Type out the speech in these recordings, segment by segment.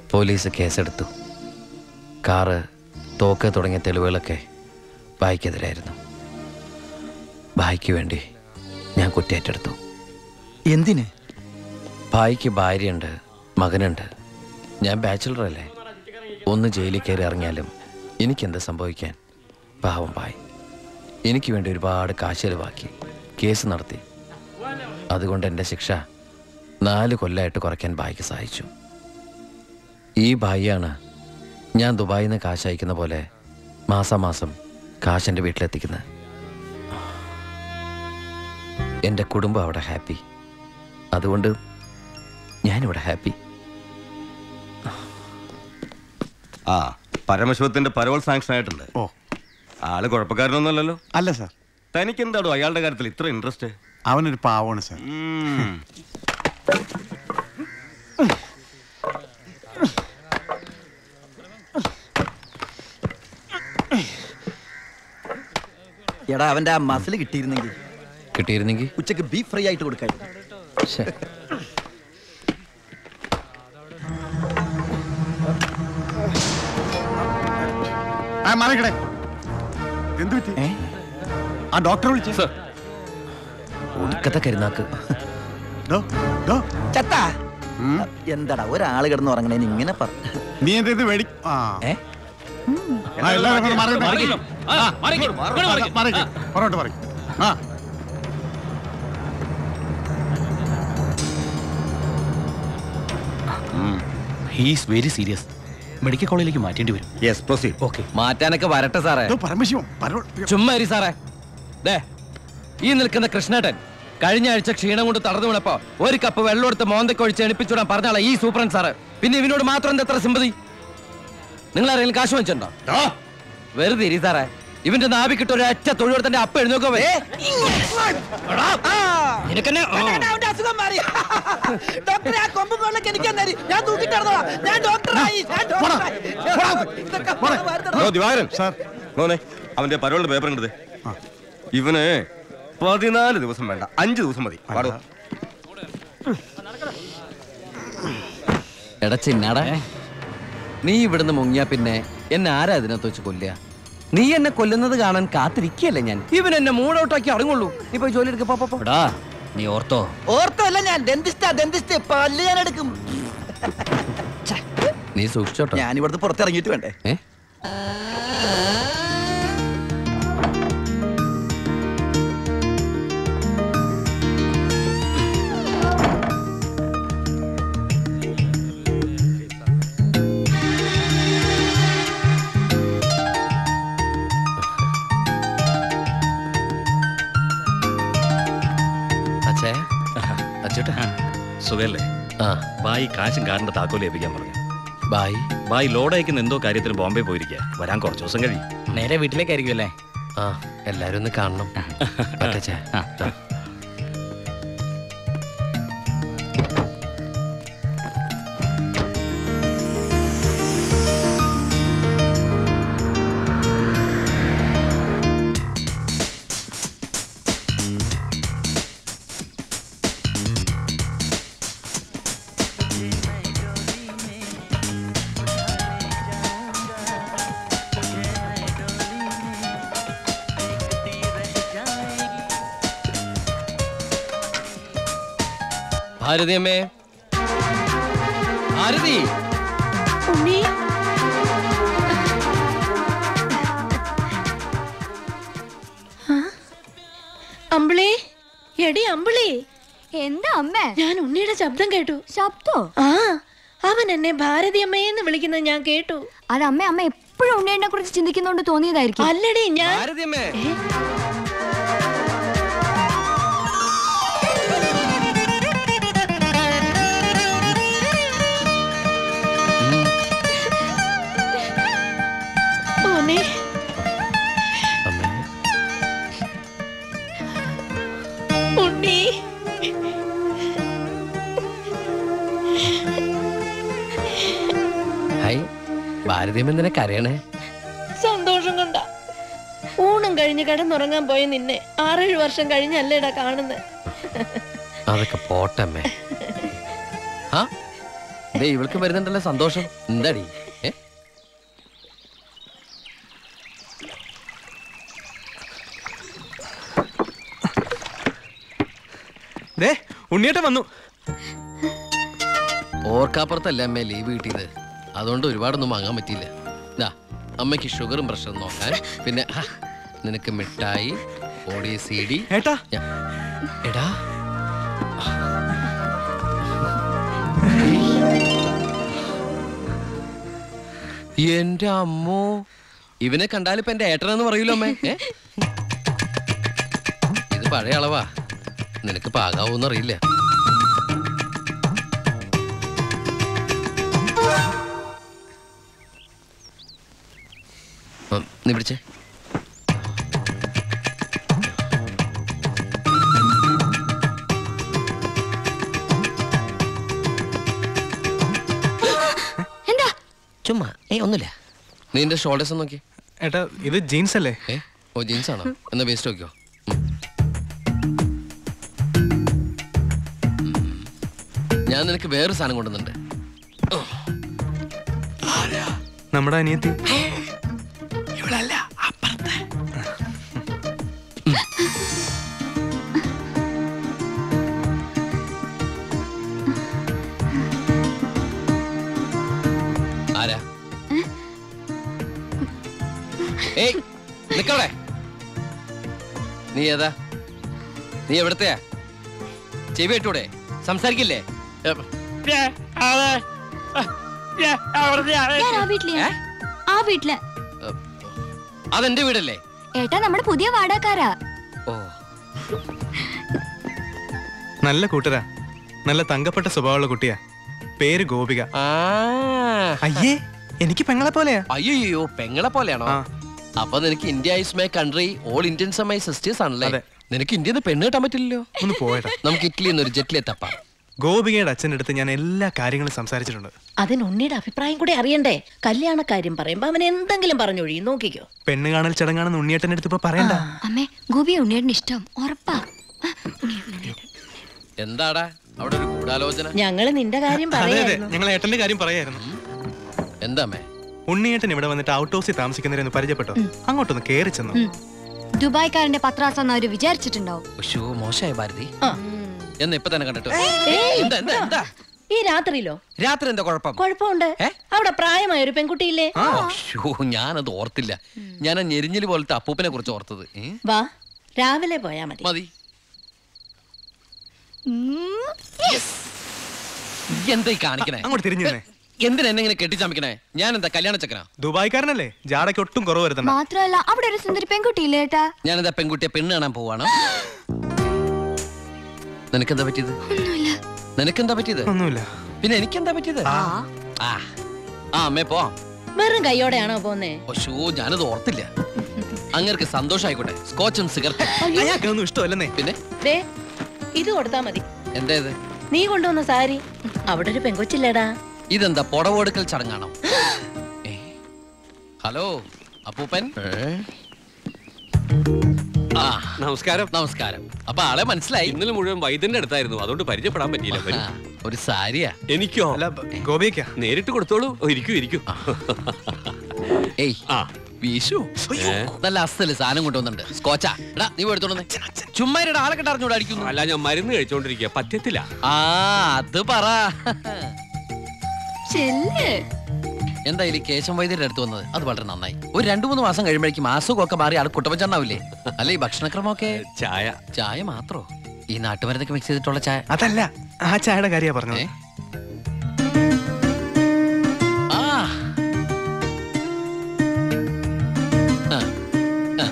Police കേസെടുത്തു car തോക്ക് തുടങ്ങിയ തെളിവുകളൊക്കെ ഭായിക്കെതിരായിരുന്നു ഭായിക്ക് വേണ്ടി ഞാൻ കുറ്റേറ്റെടുത്തു എന്തിന് ഭായിക്ക് ഭാര്യയുണ്ട് മകനുണ്ട് ഞാൻ ബാച്ചിലർ അല്ലേ ഒന്ന് ജയിലിൽ കയറി ഇറങ്ങിയാലും എനിക്കെന്ത് സംഭവിക്കാൻ പാവം ഭായ് എനിക്ക് വേണ്ടി ഒരുപാട് കാശ് ചെലവാക്കി കേസ് നടത്തി അതുകൊണ്ട് എൻ്റെ ശിക്ഷ നാല് കൊല്ലമായിട്ട് കുറയ്ക്കാൻ ഭായിക്ക് സഹായിച്ചു ഈ ഭായിയാണ് ഞാൻ ദുബായിൽ നിന്ന് കാശ് അയക്കുന്ന പോലെ മാസാമാസം കാശ് എൻ്റെ വീട്ടിലെത്തിക്കുന്നത് എൻ്റെ കുടുംബം അവിടെ ഹാപ്പി അതുകൊണ്ട് ഞാനിവിടെ ഹാപ്പി ആ പരമശിവത്തിന്റെ പരോൾ സാങ്ഷൻ ആയിട്ടുണ്ട് ഓ ആള് കുഴപ്പക്കാരനൊന്നുമല്ലല്ലോ അല്ല സാർ തനിക്ക് എന്താടോ അയാളുടെ കാര്യത്തിൽ ഇത്ര ഇൻട്രസ്റ്റ് അവനൊരു പാവമാണ് സാർ എടാ അവന്റെ ആ മസിൽ കിട്ടിയിരുന്നെങ്കിൽ കിട്ടിയിരുന്നെങ്കിൽ ഉച്ചക്ക് ബീഫ് ഫ്രൈ ആയിട്ട് കൊടുക്കായിരുന്നു ശ്ശെ. ആ മാറിക്കടേ എന്ത് പറ്റി ആ ഡോക്ടറെ വിളിച്ചു ഒടുക്കത്തെ കരുനാക്ക് ഡോ, ഡോ. ചത്താ എന്താടാ ഒരാള് കിടന്ന് ഉറങ്ങണേന് ഇങ്ങനെ പറ നീ എന്താ ഇത് വേടി ആ ഏ? ആ, എല്ലാവരും കൂടെ മാറി മാറിക്ക്. നിൽക്ക്. ആ, ആ, മാറിക്ക്. പുറകോട്ട് മാറിക്ക്. ആ ഹീസ് വെരി സീരിയസ് മെഡിക്കൽ കോളേജിലേക്ക് മാറ്റേണ്ടി വരും യെസ് പ്രൊസീഡ് ഓക്കെ മാറ്റാനൊക്കെ വരട്ടെ സാറേ ഇത് പരമശിവം പരോ ചുമ്മാ ഇരി സാറേ ദേ ഈ നിൽക്കുന്ന കൃഷ്ണേട്ടൻ കഴിഞ്ഞ ആഴ്ച ക്ഷീണം കൊണ്ട് തടഞ്ഞു വീണപ്പോ ഒരു കപ്പ് വെള്ളം എടുത്ത് മോന്തക്കൊഴിച്ച് എണിപ്പിച്ചുവിടാൻ പറഞ്ഞാളെ ഈ സൂപ്രണ്ട് സാറ് പിന്നെ ഇവനോട് മാത്രം എന്താ എത്ര സിമ്പതി നിങ്ങൾ ആരെങ്കിലും കാശ് വാങ്ങിച്ചിട്ടുണ്ടോ വെറുതെ ഇരി സാറേ ഇവന്റെ നാവിക്കിട്ട് ഒരു അറ്റ തൊഴിലെടുത്തിന്റെ അപ്പ എഴുന്നോക്കോ നിനക്കെന്നെ ആ. അവന്റെ അസുഖം മാറി ഡോക്ടറെ ആ കൊമ്പും കൊള്ളൊക്കെ എനിക്ക് തന്നേര്. ഞാൻ തൂക്കിട്ട് നടന്നോളാം. ഞാൻ ഡോക്ടറായി ഞാൻ ഡോക്ടറായി ഇതൊക്കെ വരുത്തണം. ഓ ദിവാകരൻ സാർ മോനെ അവന്റെ പരോളിന്റെ പേപ്പർ കണ്ടത് ആ. ഇവന് പതിനാല് ദിവസം വേണ്ട അഞ്ച് ദിവസം മതി പാടോ എടാ ചിന്നാടാ നീ ഇവിടുന്ന് മുങ്ങിയാ പിന്നെ എന്നെ ആരാ ഇതിനകത്ത് വെച്ച് കൊല്ലുക നീ എന്നെ കൊല്ലുന്നത് കാണാൻ കാത്തിരിക്കല്ലേ ഞാൻ ഇവൻ എന്നെ മൂടൗട്ടാക്കി അടങ്ങുള്ളൂ നീ പോയി ജോലി എടുക്ക പോ, പോ, പോ. എടാ നീ ഓർത്തോ ഓർത്തല്ല ഞാൻ ഡെന്റിസ്റ്റാ ഡെന്റിസ്റ്റ് പല്ല് ഞാൻ എടുക്കും നീ സൂക്ഷിച്ചോട്ടോ ഞാൻ ഇവിടുന്ന് പുറത്തിറങ്ങിയിട്ട് വേണ്ടേ ഏ അച്ഛേ അച്ചോട്ടാ സുഖല്ലേ ആ ബായി കാശും കാറിന്റെ താക്കോല് ഏൽപ്പിക്കാൻ പറഞ്ഞു ബായ് ബായി ലോഡ് അയക്കുന്ന എന്തോ കാര്യത്തിന് ബോംബെ പോയിരിക്കുക വരാൻ കുറച്ച് ദിവസം കഴിയും നേരെ വീട്ടിലേക്കായിരിക്കും അല്ലേ ആ എല്ലാരും ഒന്ന് കാണണം പറ്റച്ചേ ആ. ഭാരതി അമ്മേ ഭാരതി ഉണ്ണി ആ? അമ്പിളി എടി അമ്പിളി എന്താ അമ്മേ ഞാൻ ഉണ്ണിയുടെ ശബ്ദം കേട്ടു ശബ്ദോ ആ അവൻ എന്നെ ഭാരതി അമ്മയെന്ന് വിളിക്കുന്നത് ഞാൻ കേട്ടു അത് അമ്മ അമ്മ എപ്പോഴും ഉണ്ണിയെ കുറിച്ച് ചിന്തിക്കുന്നോണ്ട് തോന്നിയതായിരിക്കും അല്ലടി ഞാൻ ഭാരതി അമ്മേ ഏ? മോനെ അമ്മേ ഉണ്ണി ഹായ് ഭാരതി അമ്മ എന്തിനാ കരയണേ സന്തോഷം കൊണ്ട ഊണും കഴിഞ്ഞ് കിടന്നുറങ്ങാൻ പോയ നിന്നെ ആറേഴ് വർഷം കഴിഞ്ഞല്ലേടാ കാണുന്നത് അതൊക്കെ പോട്ടെ അമ്മേ ആ ദേ ഇവൾക്ക് വരുന്നുണ്ടല്ലോ സന്തോഷം എന്താടി ഏ ദേ ഉണ്ണിയേട്ടൻ വന്നു ഓർക്കാപ്പുറത്തല്ല അമ്മ ലീവ് കിട്ടിയത് അതുകൊണ്ട് ഒരുപാടൊന്നും വാങ്ങാൻ പറ്റിയില്ല ദാ അമ്മയ്ക്ക് ഷുഗറും പ്രഷറും നോക്കാൻ പിന്നെ ഹ, നിനക്ക് മിഠായി ഓടി സി ഡി ഏട്ടാ എടാ എന്റെ അമ്മോ ഇവനെ കണ്ടാൽ ഇപ്പൊ എന്റെ ഏട്ടനെന്ന് പറയൂലോ അമ്മേ ഏ? ഇത് പഴയ അളവാ നിനക്ക് പാകാവൂന്ന് അറിയില്ല ഉം, നീ പിടിച്ചേ എന്താ ചുമ്മാ ഏ ഒന്നുമില്ല നീ എന്റെ ഷോൾഡേഴ്സ് നോക്കി ഏട്ടാ ഇത് ജീൻസ് അല്ലേ ഏ ഓ ജീൻസ് ആണോ എന്നാ വേസ്റ്റ് നോക്കിയോ ഞാൻ നിനക്ക് വേറൊരു സാധനം കൊണ്ടുവന്നുണ്ട് നമ്മുടെ അനിയത്തി ആരാ ഏയ് നിക്കവിടെ നീ ഏതാ നീ എവിടത്തെയാ ചെവി ഇട്ടൂടെ സംസാരിക്കില്ലേ ഏ, ഞാൻ ആ വീട്ടിലെയാ ആ വീട്ടില് അതെന്റെ വീടല്ലേ ഏട്ടാ നമ്മുടെ പുതിയ വാടകക്കാരാ ഓ നല്ല കൂട്ടരാ നല്ല തങ്കപ്പെട്ട സ്വഭാവമുള്ള കുട്ടിയാ പേര് ഗോപിക ആ അയ്യേ എനിക്ക് പെങ്ങളെ പോലെയാ അയ്യോ പെങ്ങളെ പോലെയാണോ ആ. അപ്പൊ നിനക്ക് India is my country all Indians my sisters ആണല്ലേ അതെ. നിനക്ക് ഇന്ത്യന്ന് പെണ്ണ് കിട്ടാൻ പറ്റില്ലല്ലോ ഒന്ന് പോയടാ നമുക്ക് ഇറ്റലിയിൽ നിന്ന് ഒരു ജെറ്റിലെ തപ്പാം ഗോപികയുടെ അച്ഛൻ്റെ അടുത്ത് ഞാൻ എല്ലാ കാര്യങ്ങളും സംസാരിച്ചിട്ടുണ്ട് അതിന് ഉണ്ണിയുടെ അഭിപ്രായം കൂടി അറിയണ്ടേ കല്യാണക്കാര്യം പറയുമ്പോ അവൻ എന്തെങ്കിലും പറഞ്ഞൊഴിയും നോക്കിക്കോ പെണ്ണ് കാണൽ ചടങ്ങാണെന്ന് ഉണ്ണിയേട്ടൻ്റെ അടുത്ത് ഇപ്പൊ പറയണ്ട അമ്മേ ഗോപിയെ ഉണ്ണിയേട്ടന് ഇഷ്ടം ഉറപ്പാ എന്താടാ അവിടെ ഒരു ഗൂഢാലോചന ഞങ്ങള് നിന്റെ കാര്യം അതെ അതെ പറയായിരുന്നു ഞങ്ങൾ ഏട്ടന്റെ കാര്യം പറയായിരുന്നു എന്താ അമ്മേ ഉണ്ണിയേട്ടൻ ഇവിടെ വന്നിട്ട് ഔട്ട് ഹൗസിൽ താമസിക്കുന്നവരെന്ന് പരിചയപ്പെട്ടോ അങ്ങോട്ടൊന്ന് കേറി ചെന്നു ഉം. ദുബായ്ക്കാരന്റെ പത്രാസം അവര് വിചാരിച്ചിട്ടുണ്ടാവും ഉശോ, മോശമായ ഭാരതി ആ. എന്ന് ഇപ്പൊ തന്നെ കണ്ടിട്ട് ഏയ്, എന്താ എന്താ എന്താ ഈ രാത്രിയിലോ രാത്രി എന്താ കുഴപ്പം കുഴപ്പമുണ്ട് ഏ? അവിടെ പ്രായമായ ഒരു പെൺകുട്ടിയില്ലേ അയ്യോ ഞാനത് ഓർത്തില്ല ഞാൻ ആ ഞെരിഞ്ഞില് പോലത്തെ അപ്പൂപ്പനെ കുറിച്ച് ഓർത്തത് ഏ? വാ രാവിലെ പോയാ മതി മതി എന്താ ഈ കാണിക്കണേ അങ്ങോട്ട് തിരിഞ്ഞു നിന്നേ എന്തിനാ എന്നെ ഇങ്ങനെ കെട്ടിച്ചമിക്കണേ ഞാൻ എന്താ കല്യാണ ചക്കനാ ദുബായ്ക്കാരനല്ലേ ജാടയ്ക്ക് ഒട്ടും കുറവ് വരുത്തണ്ട മാത്രമല്ല അവിടെ ഒരു സുന്ദരി പെൺകുട്ടിയില്ലേ ഏട്ടാ ഞാൻ എന്താ പെൺകുട്ടിയെ പെണ്ണ് കാണാൻ പോവാണ് നിനക്കെന്താ പറ്റിയത് ഒന്നുമില്ല നിനക്കെന്താ പറ്റിയത് ഒന്നുമില്ല പിന്നെ എനിക്കെന്താ പറ്റിയത് ആ ആ ആ അമ്മേ പോ വെറും കൈയോടെയാണോ പോന്നേ ഒശോ ഞാനത് ഓർത്തില്ല അങ്ങർക്ക് സന്തോഷായിക്കോട്ടെ സ്കോച്ചും സിഗരറ്റും അയാൾക്കൊന്നും ഇഷ്ടമല്ലെന്നേ പിന്നെ ദേ ഇത് കൊടുത്താ മതി എന്താ ഇത് നീ കൊണ്ടുവന്ന സാരി അവിടെ ഒരു പെങ്കൊച്ചില്ലേടാ ഇതെന്താ പുടവെടുക്കൽ ചടങ്ങാണോ ഏ? ഹലോ അപ്പൂപ്പൻ ആ നമസ്കാരം നമസ്കാരം അപ്പൊ ആളെ മനസ്സിലായി ഇന്നലെ മുഴുവൻ വൈദ്യന്റെ അടുത്തായിരുന്നു അതുകൊണ്ട് പരിചയപ്പെടാൻ പറ്റിയില്ല വരൂ. ആ, ഒരു സാരിയാ എനിക്കോ അല്ല ഗോപിക്ക നേരിട്ട് കൊടുത്തോളൂ ഓ, ഇരിക്കൂ ഇരിക്കൂ ഏയ് ആ വീശു നല്ല അസ്ഥല് സാധനം കൊണ്ടുവന്നുണ്ട് സ്കോച്ചാ എടാ നീ പോയി എടുത്തോണ്ട് വന്നേ. ചുമ്മാ ഇരടാ, ആളെ കണ്ടറിഞ്ഞൂടെ അടിക്കുന്നു അല്ല ഞാൻ മരുന്ന് കഴിച്ചോണ്ടിരിക്കുക പറ്റത്തില്ല ആ അത് പറ ചെല്ല് എന്തായാലും കേശം വൈദ്യരുടെ അടുത്ത് വന്നത് അത് വളരെ നന്നായി ഒരു രണ്ടു മൂന്ന് മാസം കഴിയുമ്പോഴേക്കും അസുഖമൊക്കെ മാറി ആൾ കുട്ടപ്പച്ചണ്ണാവില്ലേ അല്ല ഈ ഭക്ഷണക്രമമൊക്കെ ചായ ചായ മാത്രോ ഈ നാട്ടുമരുന്നൊക്കെ മിക്സ് ചെയ്തിട്ടുള്ള ചായ അതല്ല ആ ചായയുടെ കാര്യ പറഞ്ഞത് ഏ? ആ. ആ. ആ.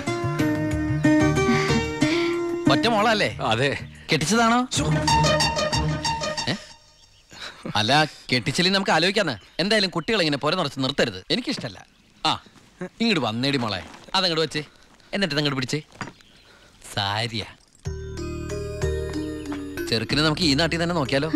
ഒറ്റ മോളല്ലേ അതെ കെട്ടിച്ചതാണോ ഏ? അല്ല കെട്ടിച്ചില്ലെങ്കിൽ നമുക്ക് ആലോചിക്കാന്ന് എന്തായാലും കുട്ടികളെ ഇങ്ങനെ പുര നിറച്ച് നിർത്തരുത് എനിക്കിഷ്ടല്ല ആ ഇങ്ങോട്ട് വന്നേടി മോളെ അതങ്ങോട്ട് വെച്ചേ എന്നിട്ട് അങ്ങോട്ട് പിടിച്ചേ സാരിയാ ചെറുക്കിനെ നമുക്ക് ഈ നാട്ടിൽ തന്നെ നോക്കിയാലോ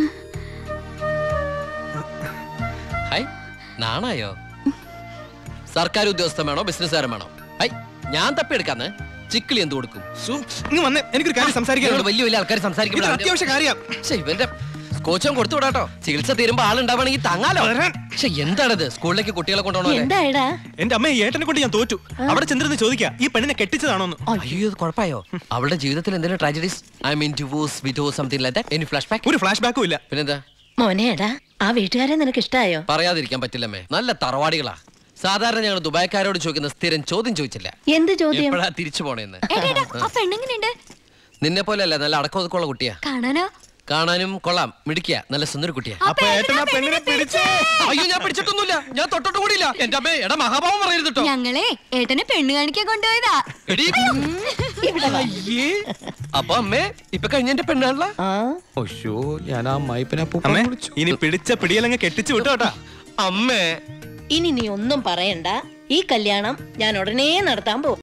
ഹൈ നാണായോ സർക്കാർ ഉദ്യോഗസ്ഥൻ വേണോ ബിസിനസ്സുകാരൻ വേണോ ഹൈ ഞാൻ തപ്പിയെടുക്കാന്ന് ചിക്കിളി എന്ത് കൊടുക്കും സു, ഇങ്ങ് വന്നേ എനിക്കൊരു കാര്യം ഇവരോട് സംസാരിക്കാൻ വലിയ വലിയ ആൾക്കാർ ഇതൊരു സംസാരിക്കുമ്പോൾ അത്യാവശ്യ കാര്യം ഇവന്റെ കോച്ചം കൊടുത്തു വിടാട്ടോ ചികിത്സ തീരുമ്പോ ആളുണ്ടാവണമെങ്കിൽ താങ്ങാലോ പക്ഷെ എന്താണിത് സ്കൂളിലേക്ക് കുട്ടികളെ കൊണ്ടുപോകണോ എന്തായടാ എന്റെ അമ്മ ഈ ഏട്ടനെ കൊണ്ട് ഞാൻ തോറ്റു അവിടെ ചെന്നിരുന്ന് ചോദിക്കാ ഈ പെണ്ണിനെ കെട്ടിച്ചതാണോന്ന് അയ്യോ ഇത് കുഴപ്പമായോ അവളുടെ ജീവിതത്തിൽ എന്തെങ്കിലും tragedies I mean divorce widows something like that any flashback ഒരു ഫ്ലാഷ് ബാക്കും ഇല്ല പിന്നെന്താ മോനേടാ ആ വീട്ടുകാരെ നിനക്ക് ഇഷ്ടായോ പറയാതിരിക്കാൻ പറ്റില്ലമ്മേ നല്ല തറവാടികളാ സാധാരണ ഞങ്ങൾ ദുബായ്ക്കാരോട് ചോദിക്കുന്ന സ്ഥിരം ചോദ്യം ചോദിച്ചില്ല എന്ത് ചോദ്യം എപ്പോഴാ തിരിച്ചു പോണേന്ന് ഏട്ടേട്ടാ ആ പെണ്ണെങ്ങനെയുണ്ട് നിന്നെ പോലെ അല്ല നല്ല അടക്കമൊതുക്കമുള്ള കുട്ടിയാ കാണാനോ കാണാനും കൊള്ളാം മിടിക്കുക നല്ല സുന്ദര കുട്ടിയാ അപ്പൊ ഏട്ടൻ ആ പെണ്ണിനെ പിടിച്ചേ അയ്യോ ഞാൻ പിടിച്ചിട്ടൊന്നുമില്ല ഞാൻ തൊട്ടോട്ട് കൂടിയില്ല എന്റെ അമ്മേ എടാ മഹാഭാവം പറയരുത് കേട്ടോ ഞങ്ങളെ ഏട്ടനെ പെണ്ണ് കാണിക്കാൻ കൊണ്ടുപോയതാ എടീ. അയ്യേ. അപ്പൊ അമ്മേ ഇപ്പൊ കഴിഞ്ഞ എന്റെ പെണ്ണാണല്ല ആ ഒശോ ഞാൻ ആ മൈപ്പിനെ അമ്മേ ഇനി പിടിച്ച പിടിയലങ്ങ് കെട്ടിച്ചു വിട്ടോട്ടാ അമ്മേ ഇനി നീ ഒന്നും പറയണ്ട ഈ കല്യാണം ഞാൻ ഉടനെ നടത്താൻ പോകും